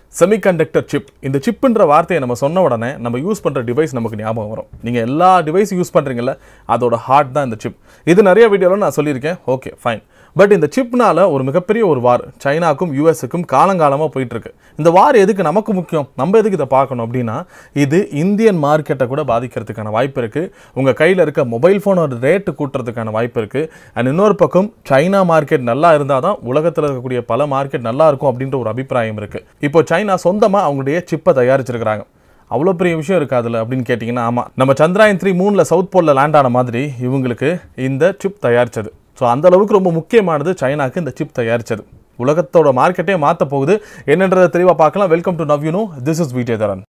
semiconductor chip இந்த சிப்புன்ற வார்த்தையை நம்ம சொன்ன உடனே நம்ம யூஸ் பண்ணுற டிவைஸ் நமக்கு ஞாபகம் வரும் நீங்கள் எல்லா டிவைஸ் யூஸ் பண்ணுறீங்கல்ல அதோட ஹார்ட் தான் இந்த சிப் இது நிறைய வீடியோவில் நான் சொல்லியிருக்கேன் ஓகே ஃபைன் பட் இந்த சிப்னால ஒரு மிகப்பெரிய ஒரு வார் சைனாக்கும் யூஎஸ்க்கும் காலங்காலமாக போயிட்டு இருக்கு இந்த வார் எதுக்கு நமக்கு முக்கியம் நம்ம எதுக்கு இதை பார்க்கணும் அப்படின்னா இது இந்தியன் மார்க்கெட்டை கூட பாதிக்கிறதுக்கான வாய்ப்பு இருக்கு உங்க கையில் இருக்க மொபைல் ஃபோனோட ரேட்டு கூட்டுறதுக்கான வாய்ப்பு இருக்கு அண்ட் இன்னொரு பக்கம் சைனா மார்க்கெட் நல்லா இருந்தால் தான் உலகத்தில் இருக்கக்கூடிய பல மார்க்கெட் நல்லா இருக்கும் அப்படின்ற ஒரு அபிப்பிராயம் இருக்கு இப்போ சைனா சொந்தமாக அவங்களுடைய சிப்பை தயாரிச்சிருக்கிறாங்க அவ்வளோ பெரிய விஷயம் இருக்கு அதில் அப்படின்னு கேட்டிங்கன்னா ஆமாம் நம்ம சந்திராயன் த்ரீ மூணில் சவுத் போலில் லேண்ட் ஆன மாதிரி இவங்களுக்கு இந்த சிப் தயாரிச்சது ஸோ அந்த அளவுக்கு ரொம்ப முக்கியமானது சைனாக்கு இந்த சிப் தயாரிச்சது உலகத்தோட மார்க்கெட்டே மாற்ற போகுது என்னன்றதை தெளிவாக பார்க்கலாம் welcome to now you know this is Vijayadharan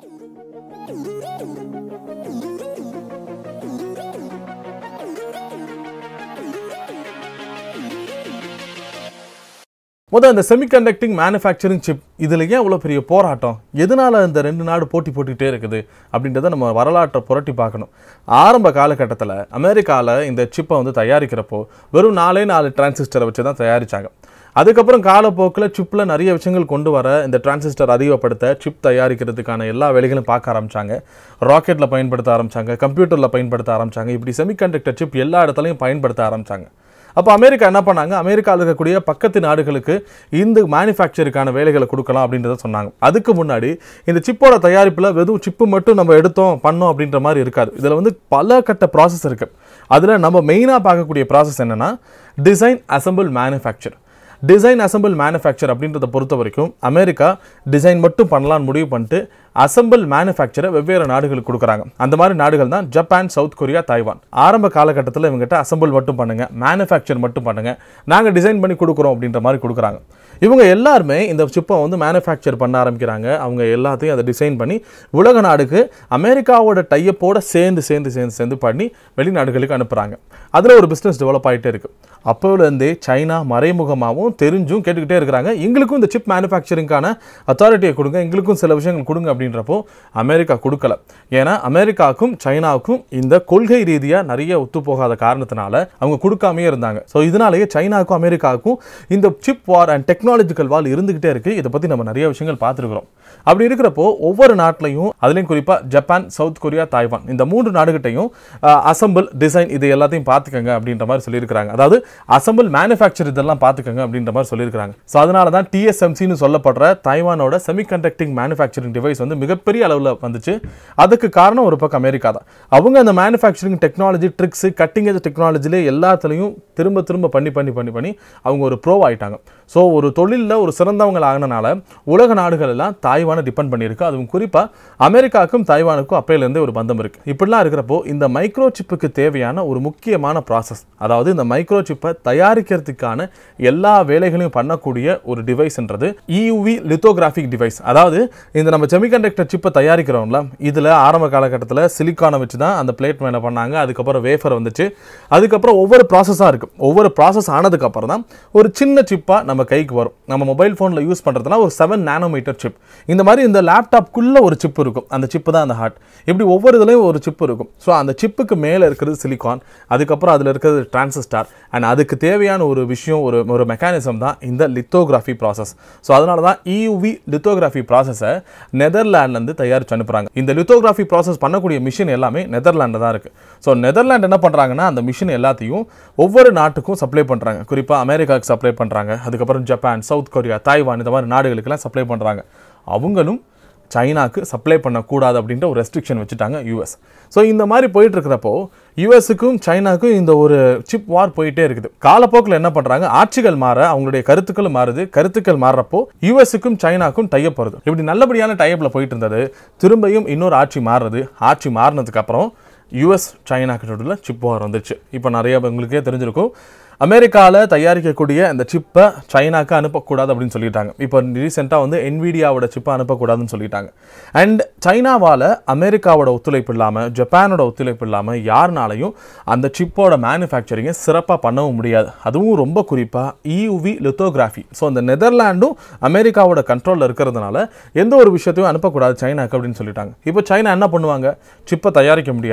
முதல் இந்த செமிகண்டக்டிங் மேனுஃபேக்சரிங் சிப் இதில் ஏன் இவ்வளோ பெரிய போராட்டம் எதனால இந்த ரெண்டு நாடு போட்டி போட்டுக்கிட்டே இருக்குது அப்படின்றத நம்ம வரலாற்றை புரட்டி பார்க்கணும் ஆரம்ப காலகட்டத்தில் அமெரிக்காவில் இந்த சிப்பை வந்து தயாரிக்கிறப்போ வெறும் நாலே நாலு டிரான்சிஸ்டரை வச்சு தான் தயாரித்தாங்க அதுக்கப்புறம் காலப்போக்கில் சிப்பில் நிறைய விஷயங்கள் கொண்டு வர இந்த டிரான்சிஸ்டர் அதிகப்படுத்த சிப் தயாரிக்கிறதுக்கான எல்லா வேலைகளும் பார்க்க ஆரம்பிச்சாங்க ராக்கெட்டில் பயன்படுத்த ஆரம்பிச்சாங்க கம்ப்யூட்டரில் பயன்படுத்த ஆரம்பிச்சாங்க இப்படி செமிகண்டக்டர் சிப் எல்லா இடத்துலையும் பயன்படுத்த ஆரம்பிச்சாங்க அப்போ அமெரிக்கா என்ன பண்ணாங்க அமெரிக்காவில் இருக்கக்கூடிய பக்கத்து நாடுகளுக்கு இந்த மேனுஃபேக்சருக்கான வேலைகளை கொடுக்கலாம் அப்படின்றத சொன்னாங்க அதுக்கு முன்னாடி இந்த சிப்போட தயாரிப்பில் வெறும் சிப்பு மட்டும் நம்ம எடுத்தோம் பண்ணோம் அப்படின்ற மாதிரி இருக்காது இதில் வந்து பல கட்ட ப்ராசஸ் இருக்குது அதில் நம்ம மெயினாக பார்க்கக்கூடிய ப்ராசஸ் என்னென்னா design assemble manufacture design assemble manufacture அப்படின்றத பொறுத்த வரைக்கும் அமெரிக்கா டிசைன் மட்டும் பண்ணலாம்னு முடிவு பண்ணிட்டு அசம்பிள் மேனுஃபேக்சரை வெவ்வேறு நாடுகளுக்கு கொடுக்குறாங்க அந்த மாதிரி நாடுகள் தான் ஜப்பான் சவுத் கொரியா தாய்வான் ஆரம்ப காலகட்டத்தில் இவங்ககிட்ட அசம்பிள் மட்டும் பண்ணுங்க மேனுஃபேக்சர் மட்டும் பண்ணுங்க நாங்கள் டிசைன் பண்ணி கொடுக்குறோம் அப்படின்ற மாதிரி கொடுக்குறாங்க இவங்க எல்லாருமே இந்த சிப்பை வந்து மேனுஃபேக்சர் பண்ண ஆரம்பிக்கிறாங்க அவங்க எல்லாத்தையும் அதை டிசைன் பண்ணி உலக நாடுக்கு அமெரிக்காவோட டையப்போட சேர்ந்து சேர்ந்து சேர்ந்து சேர்ந்து பண்ணி வெளிநாடுகளுக்கு அனுப்புகிறாங்க அதில் ஒரு பிஸ்னஸ் டெவலப் ஆகிட்டே இருக்குது அப்போலேருந்தே சைனா மறைமுகமாகவும் தெரிஞ்சும் கேட்டுக்கிட்டே இருக்கிறாங்க எங்களுக்கும் இந்த சிப் மேனுஃபேக்சரிங்கான அத்தாரிட்டியை கொடுங்க எங்களுக்கும் சில விஷயங்கள் கொடுங்க அப்படின்றப்போ அமெரிக்கா கொடுக்கல ஏன்னா அமெரிக்காவுக்கும் சைனாவுக்கும் இந்த கொள்கை ரீதியாக நிறைய ஒத்து போகாத காரணத்தினால அவங்க கொடுக்காமே இருந்தாங்க ஸோ இதனாலேயே சைனாவுக்கும் அமெரிக்காவுக்கும் இந்த chip war and technological war இருந்துகிட்டே இருக்கு இதை பற்றி நம்ம நிறைய விஷயங்கள் பார்த்துருக்குறோம் அப்படி இருக்கிறப்போ ஒவ்வொரு நாட்டிலையும் அதுலேயும் குறிப்பாக ஜப்பான் சவுத் கொரியா தாய்வான் இந்த மூன்று நாடுகிட்டையும் அசம்பிள் டிசைன் இது எல்லாத்தையும் பார்த்துக்கங்க அப்படின்ற மாதிரி சொல்லியிருக்கிறாங்க அதாவது அசம்பிள் மேனுஃபேக்சர் இதெல்லாம் பார்த்துக்கங்க அப்படின்ற மாதிரி சொல்லியிருக்காங்க ஸோ அதனால தான் டிஎஸ்எம்சின்னு சொல்லப்படுற தாய்வானோட செமிகண்டக்டிங் மேனுஃபேக்சரிங் டிவைஸ் வந்து மிகப்பெரிய அளவில் வந்துச்சு அதுக்கு காரணம் ஒரு பக்கம் அமெரிக்கா தான் அவங்க அந்த manufacturing technology tricks cutting edge டெக்னாலஜிலே எல்லாத்துலையும் திரும்ப திரும்ப பண்ணி பண்ணி பண்ணி பண்ணி அவங்க ஒரு ப்ரோ ஆயிட்டாங்க ஸோ ஒரு தொழிலில் ஒரு சிறந்தவங்க ஆகினால உலக நாடுகள் எல்லாம் தாய்வானை டிபெண்ட் பண்ணியிருக்கு அதுவும் குறிப்பாக அமெரிக்காவுக்கும் தாய்வானுக்கும் அப்பையிலேருந்தே ஒரு பந்தம் இருக்குது இப்படிலாம் இருக்கிறப்போ இந்த மைக்ரோ சிப்புக்கு தேவையான ஒரு முக்கியமான ப்ராசஸ் அதாவது இந்த மைக்ரோ சிப்பை தயாரிக்கிறதுக்கான எல்லா வேலைகளையும் பண்ணக்கூடிய ஒரு டிவைஸ்ன்றது இயூவி லித்தோகிராஃபிக் டிவைஸ் அதாவது இந்த நம்ம செமிகண்டக்டர் சிப்பை தயாரிக்கிறோம்ல இதில் ஆரம்ப காலகட்டத்தில் சிலிக்கானை வச்சு தான் அந்த பிளேட் மேலே பண்ணாங்க அதுக்கப்புறம் வேஃபர் வந்துச்சு அதுக்கப்புறம் ஒவ்வொரு ப்ராசஸாக இருக்குது ஒவ்வொரு ப்ராசஸ் ஆனதுக்கப்புறம் தான் ஒரு சின்ன சிப்பாக நம்ம கைக்கு வரும் நம்ம மொபைல் ஃபோனில் யூஸ் பண்ணுறதுனா ஒரு செவன் நானோமீட்டர் சிப் இந்த மாதிரி இந்த லேப்டாப்குள்ளே ஒரு சிப் இருக்கும் அந்த சிப்பு தான் அந்த ஹார்ட் இப்படி ஒவ்வொரு இதுலேயும் ஒரு சிப் இருக்கும் ஸோ அந்த சிப்புக்கு மேலே இருக்கிறது சிலிக்கான் அதுக்கப்புறம் அதில் இருக்கிறது டிரான்சிஸ்டார் அண்ட் அதுக்கு தேவையான ஒரு விஷயம் ஒரு ஒரு மெக்கானிசம் தான் இந்த லித்தோகிராஃபி ப்ராசஸ் ஸோ அதனால தான் இயூவி லித்தோகிராஃபி ப்ராசஸை நெதர்லாண்ட்லேருந்து தயாரித்து அனுப்புகிறாங்க இந்த லித்தோகிராஃபி ப்ராசஸ் பண்ணக்கூடிய மிஷின் எல்லாமே நெதர்லாண்டில் தான் இருக்குது ஸோ நெதர்லாண்ட் என்ன பண்ணுறாங்கன்னா அந்த மிஷின் எல்லாத்தையும் ஒவ்வொரு நாட்டுக்கும் சப்ளை பண்ணுறாங்க குறிப்பாக அமெரிக்காவுக்கு சப்ளை பண்ணுறாங்க அதுக்கப்புறம் ஜப்பான் சவுத் கொரியா தாய்வான் இந்த மாதிரி நாடுகளுக்கெல்லாம் சப்ளை பண்ணுறாங்க அவங்களும் சைனாக்கு சப்ளை பண்ணக்கூடாது அப்படின்ற ஒரு ரெஸ்ட்ரிக்ஷன் வச்சுட்டாங்க யூஎஸ் ஸோ இந்த மாதிரி போயிட்டு இருக்கிறப்போ யூஎஸுக்கும் சைனாக்கும் இந்த ஒரு சிப் வார் போயிட்டே இருக்குது காலப்போக்கில் என்ன பண்ணுறாங்க ஆட்சிகள் மாற அவங்களுடைய கருத்துக்கள் மாறுது கருத்துக்கள் மாறுறப்போ யூஎஸுக்கும் சைனாக்கும் டைப் வருது இப்படி நல்லபடியான டைப்பில் போயிட்டு இருந்தது திரும்பியும் இன்னொரு ஆட்சி மாறுறது ஆட்சி மாறினதுக்கு அப்புறம் யூஎஸ் சைனாக்கு நடுவில் சிப் வார் வந்துச்சு இப்போ நிறைய உங்களுக்கே தெரிஞ்சிருக்கும் அமெரிக்காவில் தயாரிக்கக்கூடிய அந்த சிப்பை சைனாக்கு அனுப்பக்கூடாது அப்படின்னு சொல்லிட்டாங்க இப்போ ரீசெண்டாக வந்து என்விடியாவோட சிப்பை அனுப்பக்கூடாதுன்னு சொல்லிட்டாங்க அண்ட் சைனாவால் அமெரிக்காவோட ஒத்துழைப்பு இல்லாமல் ஜப்பானோட ஒத்துழைப்பு இல்லாமல் யாருனாலையும் அந்த சிப்போட மேனுஃபேக்சரிங்கை சிறப்பாக பண்ணவும் முடியாது அதுவும் ரொம்ப குறிப்பாக இயூவி லித்தோகிராஃபி ஸோ அந்த நெதர்லாண்டும் அமெரிக்காவோட கண்ட்ரோலில் இருக்கிறதுனால எந்த ஒரு விஷயத்தையும் அனுப்பக்கூடாது சைனாக்கு அப்படின்னு சொல்லிட்டாங்க இப்போ சைனா என்ன பண்ணுவாங்க சிப்பை தயாரிக்க முடியாது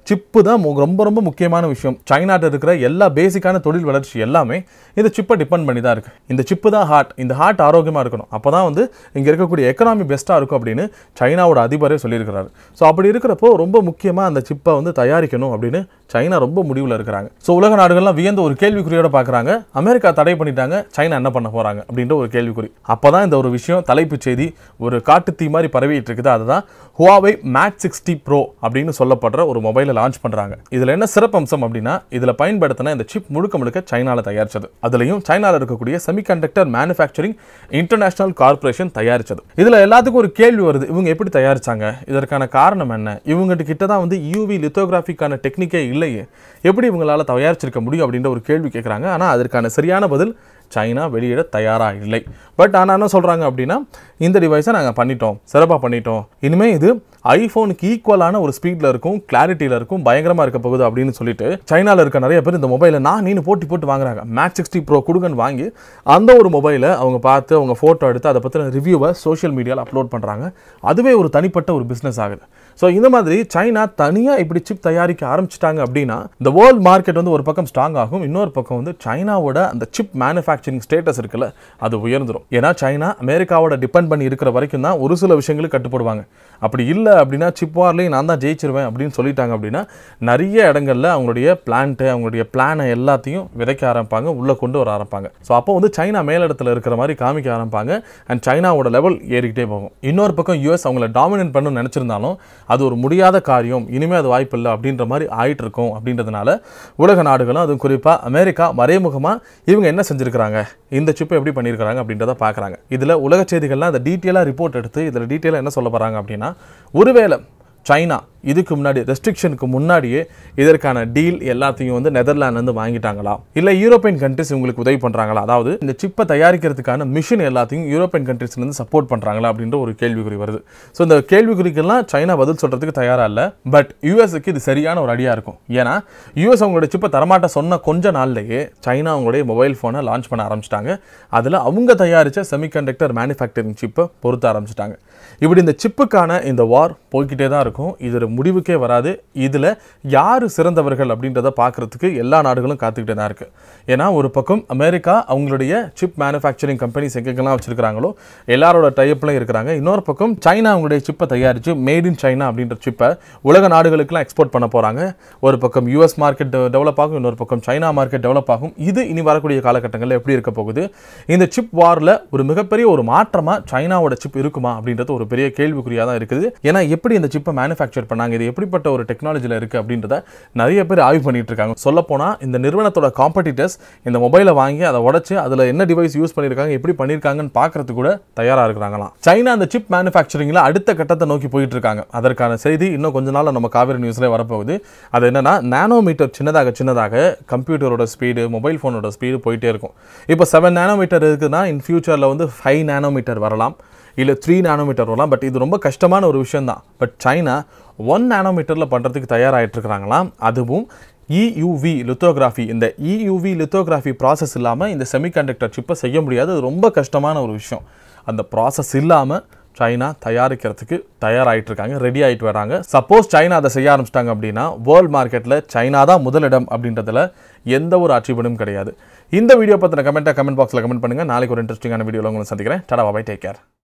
சிப்பு தான் மு- ரொம்ப ரொம்ப முக்கியமான விஷயம் சைனாட்ட இருக்கிற எல்லா பேசிக்கான தொழில் வளர்ச்சி எல்லாமே இந்த சிப்பை டிபெண்ட் பண்ணி தான் இருக்கு இந்த சிப்பு தான் ஹார்ட் இந்த ஹார்ட் ஆரோக்கியமாக இருக்கணும் அப்போ தான் வந்து இங்கே இருக்கக்கூடிய எக்கனாமி பெஸ்ட்டாக இருக்கும் அப்படின்னு சைனாவோட அதிபரே சொல்லியிருக்கிறாரு ஸோ அப்படி இருக்கிறப்போ ரொம்ப முக்கியமாக அந்த சிப்பை வந்து தயாரிக்கணும் அப்படின்னு சைனா ரொம்ப முடிவில் இருக்கிறாங்க ஸோ உலக நாடுகள்லாம் வியந்த ஒரு கேள்விக்குறியோட பார்க்குறாங்க அமெரிக்கா தடை பண்ணிட்டாங்க சைனா என்ன பண்ண போகிறாங்க அப்படின்ற ஒரு கேள்விக்குறி அப்போ தான் இந்த ஒரு விஷயம் தலைப்புச் செய்தி ஒரு காட்டுத்தீ மாதிரி பரவிட்டு இருக்குது அதுதான் ஹுவாவை மேட் சிக்ஸ்டி ப்ரோ அப்படின்னு சொல்லப்படுற ஒரு மொபைலை லான்ச் பண்ணுறாங்க இதில் என்ன சிறப்பம்சம் அப்படின்னா இதில் பயன்படுத்தின இந்த சிப் முழுக்க முழுக்க சைனாவில் தயாரிச்சது அதுலேயும் சைனாவில் இருக்கக்கூடிய செமிகண்டக்டர் மேனுஃபேக்சரிங் இன்டர்நேஷனல் கார்ப்பரேஷன் தயாரிச்சது இதில் எல்லாத்துக்கும் ஒரு கேள்வி வருது இவங்க எப்படி தயாரிச்சாங்க இதற்கான காரணம் என்ன இவங்ககிட்ட கிட்ட தான் வந்து யூவி லித்தோகிராஃபிக்கான டெக்னிக்கே இல்லையே எப்படி இவங்களால தயாரிச்சிருக்க முடியும் அப்படின்ற ஒரு கேள்வி கேட்குறாங்க ஆனால் அதற்கான சரியான பதில் சைனா வெளியிட தயாராக இல்லை பட் ஆனால் என்ன சொல்கிறாங்க அப்படின்னா இந்த டிவைஸை நாங்கள் பண்ணிட்டோம் சிறப்பாக பண்ணிட்டோம் இனிமேல் இது ஐஃபோனுக்கு ஈக்குவலான ஒரு ஸ்பீடில் இருக்கும் கிளாரிட்டியில் இருக்கும் பயங்கரமாக இருக்க போகுது அப்படின்னு சொல்லிட்டு சைனாவில் இருக்க நிறைய பேர் இந்த மொபைலை நான் நீனு போட்டி போட்டு வாங்குறாங்க மேட் சிக்ஸ்டி ப்ரோ கொடுங்கன்னு வாங்கி அந்த ஒரு மொபைலை அவங்க பார்த்து அவங்க ஃபோட்டோ எடுத்து அதை பற்றின ரிவ்யூவை சோஷியல் மீடியாவில் அப்லோட் பண்ணுறாங்க அதுவே ஒரு தனிப்பட்ட ஒரு பிஸ்னஸ் ஆகுது ஸோ இந்த மாதிரி சைனா தனியாக இப்படி சிப் தயாரிக்க ஆரம்பிச்சிட்டாங்க அப்படின்னா இந்த வேர்ல்ட் மார்க்கெட் வந்து ஒரு பக்கம் ஸ்ட்ராங் ஆகும் இன்னொரு பக்கம் வந்து சைனாவோட அந்த சிப் மேனுஃபேக்சரிங் ஸ்டேட்டஸ் இருக்குல்ல அது உயர்ந்துடும் ஏன்னா சைனா அமெரிக்காவோட டிபெண்ட் பண்ணி இருக்கிற வரைக்கும் தான் ஒரு சில விஷயங்களுக்கு கட்டுப்படுவாங்க அப்படி இல்லை அப்படின்னா சிப் வார்லேயும் நான் தான் ஜெயிச்சிருவேன் அப்படின்னு சொல்லிட்டாங்க அப்படின்னா நிறைய இடங்கள்ல அவங்களுடைய பிளான்ட்டு அவங்களுடைய பிளானை எல்லாத்தையும் விதைக்க ஆரம்பிப்பாங்க உள்ளே கொண்டு வர ஆரம்பிப்பாங்க ஸோ அப்போ வந்து சைனா மேலிடத்துல இருக்கிற மாதிரி காமிக்க ஆரம்பிப்பாங்க அண்ட் சைனாவோட லெவல் ஏறிக்கிட்டே போகும் இன்னொரு பக்கம் யூஎஸ் அவங்கள டாமினேட் பண்ணணும்னு நினச்சிருந்தாலும் அது ஒரு முடியாத காரியம் இனிமேல் அது வாய்ப்பு இல்லை அப்படின்ற மாதிரி ஆயிட்டு இருக்கும் அப்படின்றதுனால உலக நாடுகளும் அதுவும் குறிப்பாக அமெரிக்கா மறைமுகமாக இவங்க என்ன செஞ்சுருக்கிறாங்க இந்த சிப்பை எப்படி பண்ணியிருக்கிறாங்க அப்படின்றத பார்க்குறாங்க இதில் உலக செய்திகள்லாம் அதை டீட்டெயிலாக ரிப்போர்ட் எடுத்து இதில் டீட்டெயிலாக என்ன சொல்ல போகிறாங்க அப்படின்னா ஒருவேளை சைனா இதுக்கு முன்னாடி ரெஸ்ட்ரிக்ஷனுக்கு முன்னாடியே இதற்கான டீல் எல்லாத்தையும் வந்து நெதர்லாந்து வந்து வாங்கிட்டாங்களா இல்லை யூரோப்பியன் கண்ட்ரிஸ் இவங்களுக்கு உதவி பண்ணுறாங்களா அதாவது இந்த சிப்பை தயாரிக்கிறதுக்கான மிஷின் எல்லாத்தையும் யூரோப்பியன் கண்ட்ரிஸ்லேருந்து சப்போர்ட் பண்ணுறாங்களா அப்படின்ற ஒரு கேள்விக்குறி வருது ஸோ இந்த கேள்விக்குறிக்கெல்லாம் சைனா பதில் சொல்கிறதுக்கு தயாராக இல்லை பட் யூஎஸ்க்கு இது சரியான ஒரு அடியாக இருக்கும் ஏன்னா யூஎஸ் அவங்களோட சிப்பை தரமாட்ட சொன்ன கொஞ்ச நாள்லயே சைனா அவங்களுடைய மொபைல் ஃபோனை லான்ச் பண்ண ஆரம்பிச்சிட்டாங்க அதில் அவங்க தயாரித்த செமிகண்டக்டர் மேனுஃபேக்சரிங் சிப்பை பொருத்த ஆரம்பிச்சிட்டாங்க இப்படி இந்த சிப்புக்கான இந்த வார் போய்க்கிட்டே தான் இருக்கும் இது ஒரு முடிவுக்கே வராது இதில் யார் சிறந்தவர்கள் அப்படின்றத பார்க்குறதுக்கு எல்லா நாடுகளும் காத்துக்கிட்டே தான் இருக்குது ஏன்னா ஒரு பக்கம் அமெரிக்கா அவங்களுடைய சிப் மேனுஃபேக்சரிங் கம்பெனிஸ் எங்கெங்கெல்லாம் வச்சிருக்கிறாங்களோ எல்லாரோட டைப்லையும் இருக்கிறாங்க இன்னொரு பக்கம் சைனா அவங்களுடைய சிப்பை தயாரித்து மேட் இன் சைனா அப்படின்ற சிப்பை உலக நாடுகளுக்கெல்லாம் எக்ஸ்போர்ட் பண்ண போகிறாங்க ஒரு பக்கம் யூஎஸ் மார்க்கெட் டெவலப் ஆகும் இன்னொரு பக்கம் சைனா மார்க்கெட் டெவலப் ஆகும் இது இனி வரக்கூடிய காலகட்டங்களில் எப்படி இருக்க போகுது இந்த சிப் வாரில் ஒரு மிகப்பெரிய ஒரு மாற்றமாக சைனாவோட சிப் இருக்குமா அப்படின்றது ஒரு பெரிய கேள்விக்குறியாக தான் இருக்குது ஏன்னா எப்படி இந்த சிப்பை மேனுஃபேக்சர் பண்ணாங்க இது எப்படிப்பட்ட ஒரு டெக்னாலஜியில் இருக்குது அப்படின்றத நிறைய பேர் ஆய்வு பண்ணிட்டு இருக்காங்க சொல்லப்போனால் இந்த நிறுவனத்தோட காம்படிட்டர்ஸ் இந்த மொபைலை வாங்கி அதை உடச்சு அதில் என்ன டிவைஸ் யூஸ் பண்ணியிருக்காங்க எப்படி பண்ணியிருக்காங்கன்னு பார்க்கறதுக்கு கூட தயாராக இருக்கிறாங்களாம் சைனா அந்த சிப் மேனுஃபேக்சரிங்கில் அடுத்த கட்டத்தை நோக்கி போயிட்டு இருக்காங்க அதற்கான செய்தி இன்னும் கொஞ்ச நாள்ல நம்ம காவிரி நியூஸ்ல வரப்போகுது அது என்னன்னா நானோமீட்டர் சின்னதாக சின்னதாக கம்ப்யூட்டரோட ஸ்பீடு மொபைல் ஃபோனோட ஸ்பீடு போயிட்டே இருக்கும் இப்போ செவன் நானோமீட்டர் இருக்குன்னா இன் ஃபியூச்சரில் வந்து ஃபைவ் நானோமீட்டர் வரலாம் இல்லை த்ரீ நானோமீட்டர் வரலாம் பட் இது ரொம்ப கஷ்டமான ஒரு விஷயம் தான் பட் சைனா ஒன் நானோமீட்டரில் பண்ணுறதுக்கு தயாராகிட்டு இருக்கிறாங்களாம் அதுவும் இயூவி லித்தோகிராஃபி இந்த இயூவி லித்தோகிராஃபி ப்ராசஸ் இல்லாமல் இந்த செமிகண்டக்டர் சிப்பை செய்ய முடியாது அது ரொம்ப கஷ்டமான ஒரு விஷயம் அந்த ப்ராசஸ் இல்லாமல் சைனா தயாரிக்கிறதுக்கு தயாராகிட்டு இருக்காங்க ரெடி ஆகிட்டு வராங்க சப்போஸ் சைனா அதை செய்ய ஆரம்பிச்சிட்டாங்க அப்படின்னா வேர்ல்ட் மார்க்கெட்டில் சைனா தான் முதலிடம் அப்படின்றதுல எந்த ஒரு அச்சீவ்மெண்ட்டும் கிடையாது இந்த வீடியோ பற்றின கமெண்ட்டை கமெண்ட் பாக்ஸில் கமெண்ட் பண்ணுங்கள் நாளைக்கு ஒரு இன்ட்ரெஸ்டிங்கான வீடியோவில் உங்களை சந்திக்கிறேன் டடா பாய் டேக் கேர்